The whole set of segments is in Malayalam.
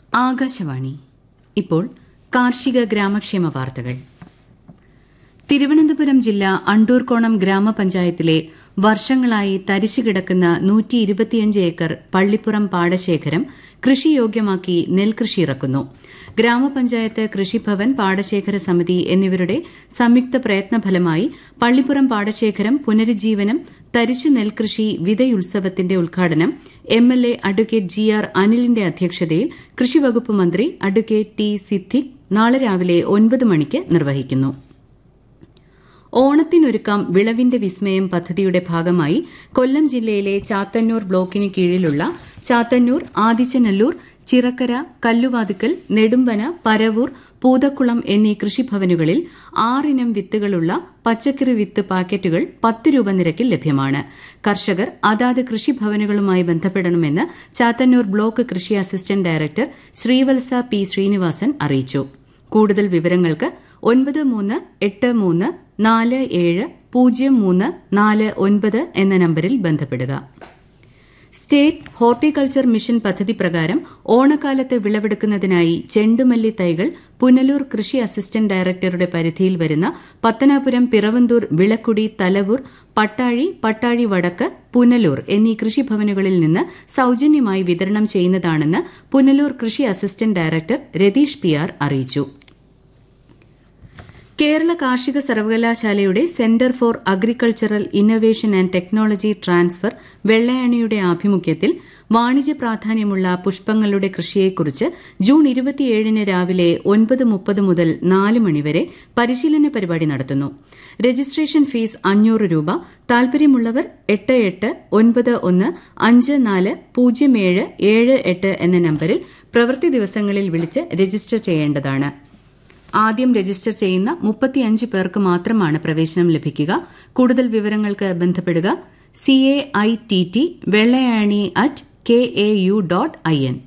ആകാശവാണി ഇപ്പോൾ കാർഷിക ഗ്രാമക്ഷേമ വാർത്തകൾ തിരുവനന്തപുരം ജില്ല അണ്ടൂർക്കോണം ഗ്രാമപഞ്ചായത്തിലെ വർഷങ്ങളായി തരിശു കിടക്കുന്ന നൂറ്റി ഇരുപത്തിയഞ്ച് ഏക്കർ പള്ളിപ്പുറം പാടശേഖരം കൃഷിയോഗ്യമാക്കി നെൽകൃഷി ഇറക്കുന്നു ഗ്രാമപഞ്ചായത്ത് കൃഷിഭവൻ പാടശേഖര സമിതി എന്നിവരുടെ സംയുക്ത പ്രയത്നഫലമായി പള്ളിപ്പുറം പാടശേഖരം പുനരുജ്ജീവനം തരിശു നെൽകൃഷി വിതയുത്സവത്തിന്റെ ഉദ്ഘാടനം M L A advocate G R അനിലിന്റെ അധ്യക്ഷതയിൽ കൃഷിവകുപ്പ് മന്ത്രി അഡ്വക്കേറ്റ് ടി സിദ്ദിഖ് നാളെ രാവിലെ ഒൻപത് മണിക്ക് നിർവഹിക്കുന്നു ഓണത്തിനൊരുക്കാം വിളവിന്റെ വിസ്മയം പദ്ധതിയുടെ ഭാഗമായി കൊല്ലം ജില്ലയിലെ ചാത്തന്നൂർ ബ്ലോക്കിന് കീഴിലുള്ള ചാത്തന്നൂർ ആദിച്ചനല്ലൂർ ചിറക്കര കല്ലുവാതുക്കൽ നെടുമ്പന പരവൂർ പൂതക്കുളം എന്നീ കൃഷിഭവനുകളിൽ ആറിനം വിത്തുകളുള്ള പച്ചക്കറി വിത്ത് പാക്കറ്റുകൾ പത്ത് രൂപ നിരക്കിൽ ലഭ്യമാണ് കർഷകർ അതാത് കൃഷിഭവനുകളുമായി ബന്ധപ്പെടണമെന്ന് ചാത്തന്നൂർ ബ്ലോക്ക് കൃഷി assistant director Sreevalsa P Srinivasan അറിയിച്ചു കൂടുതൽ വിവരങ്ങൾക്ക് ഒൻപത് മൂന്ന് എട്ട് മൂന്ന് നാല് ഏഴ് പൂജ്യം മൂന്ന് നാല് ഒൻപത് എന്ന നമ്പരിൽ ബന്ധപ്പെടുക സ്റ്റേറ്റ് ഹോർട്ടിക്കൾച്ചർ മിഷൻ പദ്ധതി പ്രകാരം ഓണക്കാലത്ത് വിളവെടുക്കുന്നതിനായി ചെണ്ടുമല്ലി തൈകൾ പുനലൂർ കൃഷി അസിസ്റ്റന്റ് ഡയറക്ടറുടെ പരിധിയിൽ വരുന്ന പത്തനാപുരം പിറവന്തൂർ വിളക്കുടി തലവൂർ പട്ടാഴി പട്ടാഴി വടക്ക് പുനലൂർ എന്നീ കൃഷിഭവനുകളിൽ നിന്ന് സൌജന്യമായി വിതരണം ചെയ്യുന്നതാണെന്ന് പുനലൂർ കൃഷി assistant director Ratheesh P R അറിയിച്ചു കേരള കാർഷിക സർവകലാശാലയുടെ centre for agricultural innovation and technology transfer വെള്ളയണിയുടെ ആഭിമുഖ്യത്തിൽ വാണിജ്യ പ്രാധാന്യമുള്ള പുഷ്പങ്ങളുടെ കൃഷിയെക്കുറിച്ച് ജൂൺ ഇരുപത്തിയേഴിന് രാവിലെ ഒൻപത് മുപ്പത് മുതൽ നാല് മണിവരെ പരിശീലന പരിപാടി നടത്തുന്നു രജിസ്ട്രേഷൻ ഫീസ് അഞ്ഞൂറ് രൂപ താൽപര്യമുള്ളവർ എട്ട് എട്ട് ഒൻപത് ഒന്ന് അഞ്ച് നാല് പൂജ്യം ഏഴ് ഏഴ് എട്ട് എന്ന നമ്പരിൽ പ്രവൃത്തി ദിവസങ്ങളിൽ വിളിച്ച് രജിസ്റ്റർ ചെയ്യേണ്ടതാണ് ആദ്യം രജിസ്റ്റർ ചെയ്യുന്ന മുപ്പത്തിയഞ്ച് പേർക്ക് മാത്രമാണ് പ്രവേശനം ലഭിക്കുക കൂടുതൽ വിവരങ്ങൾക്ക് ബന്ധപ്പെടുക C A I T T Vellayani at K A U dot I N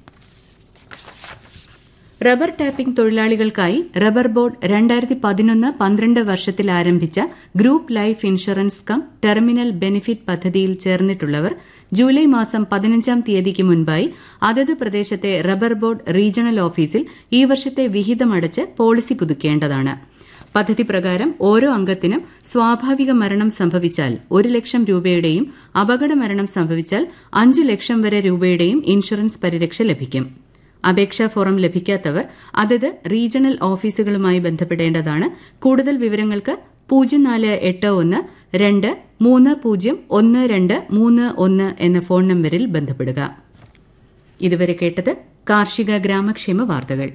rubber tapping തൊഴിലാളികൾക്കായി റബ്ബർ ബോർഡ് രണ്ടായിരത്തി പതിനൊന്ന് പന്ത്രണ്ട് വർഷത്തിൽ ആരംഭിച്ച group life insurance cum terminal benefit പദ്ധതിയിൽ ചേർന്നിട്ടുള്ളവർ ജൂലൈ മാസം പതിനഞ്ചാം തീയതിക്ക് മുൻപായി അതത് പ്രദേശത്തെ റബ്ബർ ബോർഡ് റീജിയണൽ ഓഫീസിൽ ഈ വർഷത്തെ വിഹിതമടച്ച് പോളിസി പുതുക്കേണ്ടതാണ് പദ്ധതി പ്രകാരം ഓരോ അംഗത്തിനും സ്വാഭാവിക മരണം സംഭവിച്ചാൽ ഒരു ലക്ഷം രൂപയുടെയും അപകട മരണം സംഭവിച്ചാൽ അഞ്ചു ലക്ഷം വരെ രൂപയുടെയും ഇൻഷുറൻസ് പരിരക്ഷ ലഭിക്കും അപേക്ഷാ ഫോറം ലഭിക്കാത്തവർ അതത് റീജിയണൽ ഓഫീസുകളുമായി ബന്ധപ്പെടേണ്ടതാണ് കൂടുതൽ വിവരങ്ങൾക്ക് പൂജ്യം നാല് എട്ട് ഒന്ന് രണ്ട് മൂന്ന് പൂജ്യം ഒന്ന് രണ്ട് മൂന്ന് ഒന്ന് എന്ന ഫോൺ നമ്പരിൽ ബന്ധപ്പെടുക ഇതുവരെ കേട്ടത് കാർഷിക ഗ്രാമക്ഷേമ വാർത്തകൾ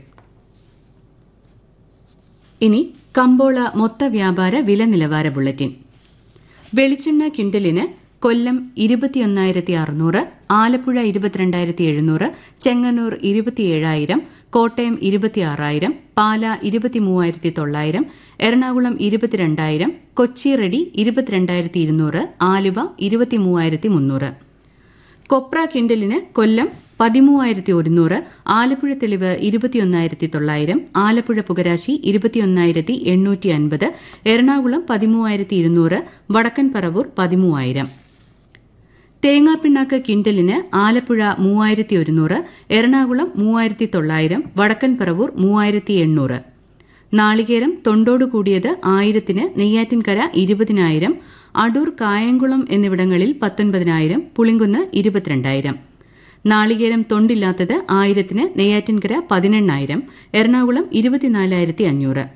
ഇനി കമ്പോള മൊത്ത വ്യാപാര വില നിലവാര ബുള്ളറ്റിൻ വെളിച്ചെണ്ണ ക്വിന്റലിന് കൊല്ലം ഇരുപത്തിയൊന്നായിരത്തി അറുന്നൂറ് ആലപ്പുഴ ഇരുപത്തിരണ്ടായിരത്തി എഴുന്നൂറ് ചെങ്ങന്നൂർ ഇരുപത്തിയേഴായിരം കോട്ടയം ഇരുപത്തിയാറായിരം പാല ഇരുപത്തിമൂവായിരത്തി തൊള്ളായിരം എറണാകുളം ഇരുപത്തിരണ്ടായിരം കൊച്ചി റെഡി ഇരുപത്തിരണ്ടായിരത്തി ഇരുന്നൂറ് ആലുവ ഇരുപത്തിമൂവായിരത്തി മുന്നൂറ് കൊപ്ര കിൻഡലിന് കൊല്ലം പതിമൂവായിരത്തി ഒരുന്നൂറ് ആലപ്പുഴ തെളിവ് ഇരുപത്തിയൊന്നായിരത്തി തൊള്ളായിരം ആലപ്പുഴ പുകരാശി ഇരുപത്തിയൊന്നായിരത്തി എണ്ണൂറ്റി അൻപത് എറണാകുളം പതിമൂവായിരത്തി ഇരുന്നൂറ് വടക്കൻ പറവൂർ പതിമൂവായിരം തേങ്ങാപ്പിണ്ണാക്ക് കിൻഡലിന് ആലപ്പുഴ മൂവായിരത്തി ഒരുന്നൂറ് എറണാകുളം മൂവായിരത്തി തൊള്ളായിരം വടക്കൻ പറവൂർ മൂവായിരത്തി എണ്ണൂറ് നാളികേരം തൊണ്ടോടു കൂടിയത് ആയിരത്തിന് നെയ്യാറ്റിൻകര ഇരുപതിനായിരം അടൂർ കായംകുളം എന്നിവിടങ്ങളിൽ പത്തൊൻപതിനായിരം പുളിങ്കുന്ന് ഇരുപത്തിരണ്ടായിരം നാളികേരം തൊണ്ടില്ലാത്തത് ആയിരത്തിന് നെയ്യാറ്റിൻകര പതിനെണ്ണായിരം എറണാകുളം ഇരുപത്തിനാലായിരത്തി അഞ്ഞൂറ്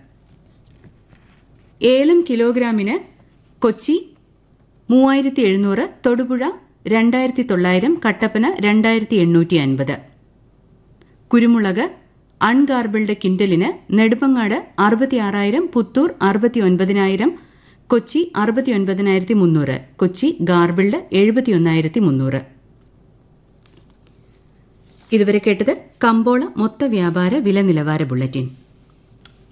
ഏലം കിലോഗ്രാമിന് കൊച്ചി മൂവായിരത്തി എഴുന്നൂറ് തൊടുപുഴ രണ്ടായിരത്തി തൊള്ളായിരം കട്ടപ്പന രണ്ടായിരത്തി എണ്ണൂറ്റി അൻപത് കുരുമുളക് അൺഗാർബിൾഡ് കിൻഡലിന് നെടുമങ്ങാട് അറുപത്തിയാറായിരം പുത്തൂർ അറുപത്തിയൊൻപതിനായിരം കൊച്ചി അറുപത്തിയൊൻപതിനായിരത്തി മുന്നൂറ് കൊച്ചി ഗാർബിൾഡ് എഴുപത്തിയൊന്നായിരത്തി മുന്നൂറ് ഇതുവരെ കേട്ടത് കമ്പോള മൊത്ത വ്യാപാര വില നിലവാര ബുള്ളറ്റിൻ